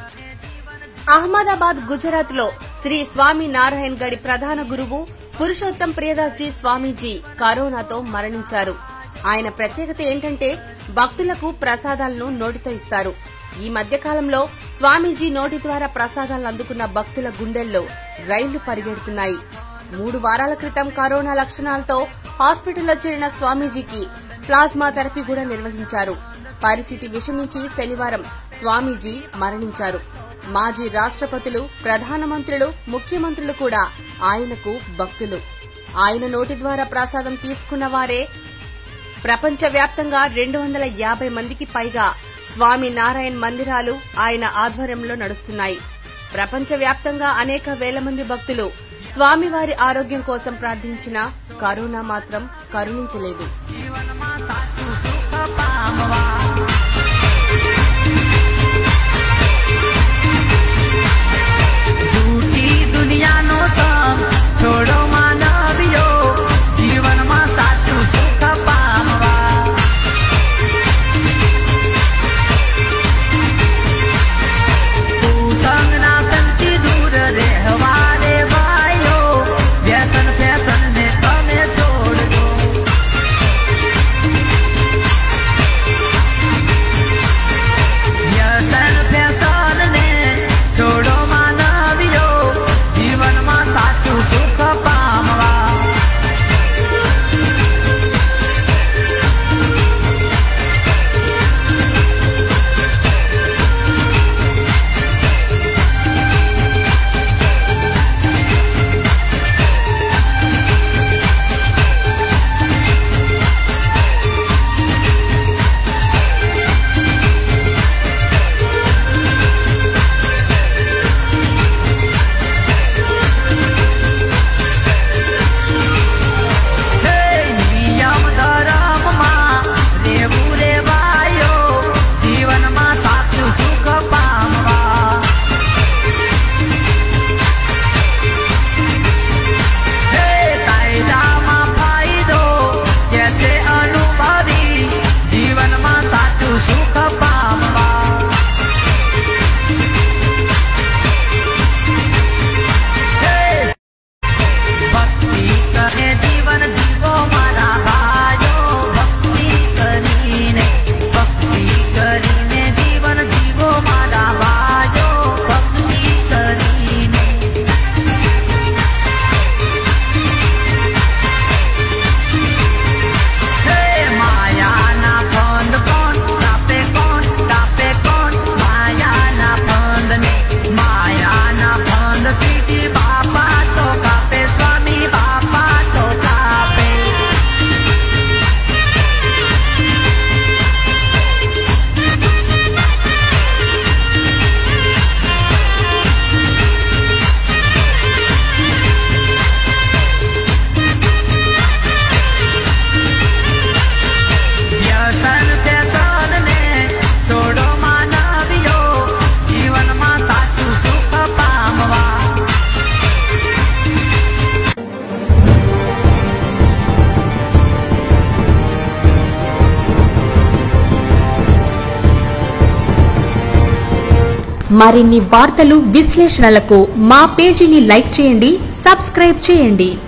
అహ్మదాబాద్ గుజరాత్ లో శ్రీ స్వామి నారాయణ్ గడి ప్రధాన గురువు పురుషోత్తం ప్రియదాస్ జీ స్వామీజీ కరోనాతో మరణించారు ఆయన ప్రత్యేకత ఏంటంటే భక్తులకు ప్రసాదాలను నోటితో ఇస్తారు ఈ మధ్య కాలంలో స్వామీజీ నోటి ద్వారా ప్రసాదాలను అందుకున్న భక్తుల గుండెల్లో రైళ్లు పరిగెడుతున్నాయి మూడు వారాల క్రితం కరోనా లక్షణాలతో హాస్పిటల్లో చేరిన స్వామీజీకి ప్లాస్మా థెరపీ కూడా నిర్వహించారు పరిస్థితి విషమించి శనివారం స్వామీజీ మరణించారు మాజీ రాష్ట్రపతులు ప్రధానమంత్రులు ముఖ్యమంత్రులు కూడా ఆయనకు భక్తులు ఆయన నోటి ద్వారా ప్రసాదం తీసుకున్న వారే ప్రపంచవ్యాప్తంగా రెండు వందల యాభై మందికి పైగా స్వామి నారాయణ్ మందిరాలు ఆయన ఆధ్వర్యంలో నడుస్తున్నాయి ప్రపంచవ్యాప్తంగా అనేక వేల మంది భక్తులు స్వామివారి ఆరోగ్యం కోసం ప్రార్థించినా కరోనా మాత్రం కరుణించలేదు જૂઠી દુનિયાનો સંગ છોડો માનવીઓ જીવનમાં સાચું સુખ પામવા કુસંગના સંગથી દૂર રહેવા રે ભાઈઓ વ્યસન ફેશન ને તમે છોડજો વ્યસન ફેશન ને છોડો માનવીઓ જીવનમાં સાચું સુખ પામવા હે નિયમ ધર્મમાં રેવું રેવાયો જીવનમાં સાચું સુખ પામવા હે કાયદામાં ફાયદો કે છે અનુભવી જીવનમાં સાચું સુખ પામવા હે ભક્તિ કરે જીવન જીવો મારા ભાઈઓ ભક્તિ કરીને ભક્તિ કરીને જીવન જીવો મારા ભાઈઓ ભક્તિ કરીને હે માયાના ફંદ કોણ કાપે કોણ કાપે કોણ માયાના ફંદને માયાના ફંદ સીધી બાપા તો કાપે સ્વામી બાપા તો કાપે વ્યસન ફેશન ને છોડો માનવીઓ જીવનમાં સાચું સુખ પામવા మరిన్ని వార్తలు విశ్లేషణలకు మా పేజీని లైక్ చేయండి సబ్స్క్రైబ్ చేయండి